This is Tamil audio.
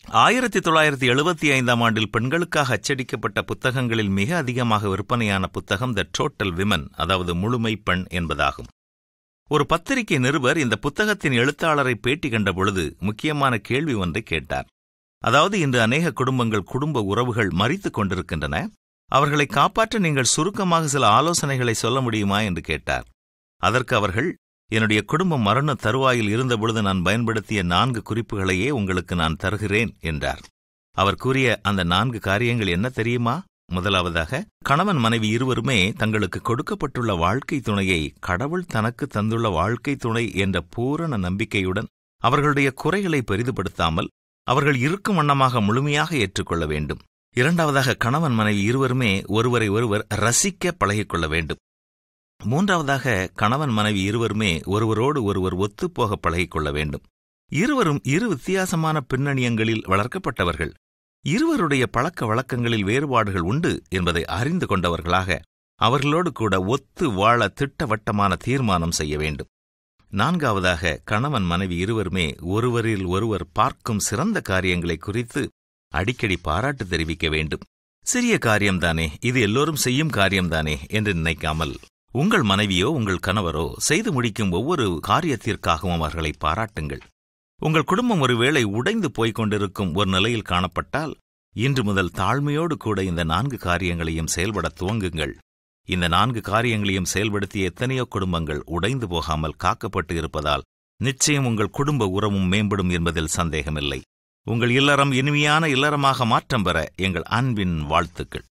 ஆயிரத்தி தொள்ளாயிரத்தி எழுபத்தி ஐந்தாம் ஆண்டில் பெண்களுக்காக அச்சடிக்கப்பட்ட புத்தகங்களில் மிக அதிகமாக விற்பனையான புத்தகம் த டோட்டல் விமன் அதாவது முழுமை பெண் என்பதாகும் ஒரு பத்திரிகை நிருபர் இந்த புத்தகத்தின் எழுத்தாளரை பேட்டி கண்ட பொழுது முக்கியமான கேள்வி ஒன்றை கேட்டார் அதாவது இன்று அநேக குடும்பங்கள் குடும்ப உறவுகள் மறித்துக் கொண்டிருக்கின்றன அவர்களை காப்பாற்ற நீங்கள் சுருக்கமாக சில ஆலோசனைகளை சொல்ல முடியுமா என்று கேட்டார் அதற்கு அவர்கள் என்னுடைய குடும்பம் மரண தருவாயில் இருந்தபொழுது நான் பயன்படுத்திய நான்கு குறிப்புகளையே உங்களுக்கு நான் தருகிறேன் என்றார் அவர் கூறிய அந்த நான்கு காரியங்கள் என்ன தெரியுமா முதலாவதாக கணவன் மனைவி இருவருமே தங்களுக்கு கொடுக்கப்பட்டுள்ள வாழ்க்கை துணையை கடவுள் தனக்கு தந்துள்ள வாழ்க்கை துணை என்ற பூரண நம்பிக்கையுடன் அவர்களுடைய குறைகளை பெரிதுபடுத்தாமல் அவர்கள் இருக்கும் வண்ணமாக முழுமையாக ஏற்றுக்கொள்ள வேண்டும் இரண்டாவதாக கணவன் மனைவி இருவருமே ஒருவரை ஒருவர் ரசிக்க பழகிக்கொள்ள வேண்டும் மூன்றாவதாக கணவன் மனைவி இருவருமே ஒருவரோடு ஒருவர் ஒத்துப்போக பழகிக்கொள்ள வேண்டும் இருவரும் இரு வித்தியாசமான பின்னணியங்களில் வளர்க்கப்பட்டவர்கள் இருவருடைய பழக்க வழக்கங்களில் வேறுபாடுகள் உண்டு என்பதை அறிந்து கொண்டவர்களாக அவர்களோடு கூட ஒத்து வாழ திட்டவட்டமான தீர்மானம் செய்ய வேண்டும் நான்காவதாக கணவன் மனைவி இருவருமே ஒருவரில் ஒருவர் பார்க்கும் சிறந்த காரியங்களை குறித்து அடிக்கடி பாராட்டு தெரிவிக்க வேண்டும் சிறிய காரியம்தானே இது எல்லோரும் செய்யும் காரியம்தானே என்று நினைக்காமல் உங்கள் மனைவியோ உங்கள் கணவரோ செய்து முடிக்கும் ஒவ்வொரு காரியத்திற்காகவும் அவர்களை பாராட்டுங்கள் உங்கள் குடும்பம் ஒருவேளை உடைந்து போய்க் கொண்டிருக்கும் ஒரு நிலையில் காணப்பட்டால் இன்று முதல் தாழ்மையோடு கூட இந்த நான்கு காரியங்களையும் செயல்பட துவங்குங்கள் இந்த நான்கு காரியங்களையும் செயல்படுத்திய எத்தனையோ குடும்பங்கள் உடைந்து போகாமல் காக்கப்பட்டு இருப்பதால் நிச்சயம் உங்கள் குடும்ப உறவும் மேம்படும் என்பதில் சந்தேகமில்லை உங்கள் இல்லறம் இனிமையான இல்லறமாக மாற்றம் பெற எங்கள் அன்பின் வாழ்த்துக்கள்